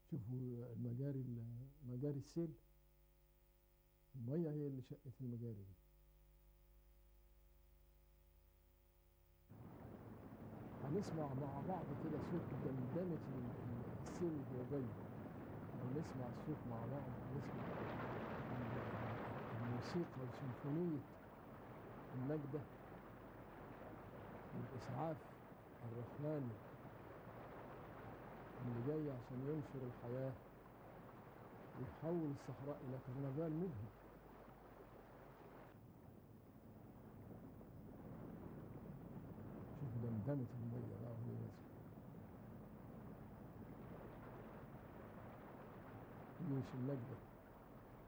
شوفوا المجاري مجاري السيل المية هي اللي شقت المجاري دي هنسمع مع بعض كده صوت دمدمة السيل وهو جاي ونسمع الصوت مع بعض نسمع الموسيقى وسيمفونية النجدة والإسعاف الرحماني اللي جاي عشان ينشر الحياة ويحول الصحراء إلى كرنفال مبهج شوف دمدمة المية بقى وهي نازلة جيش النجدة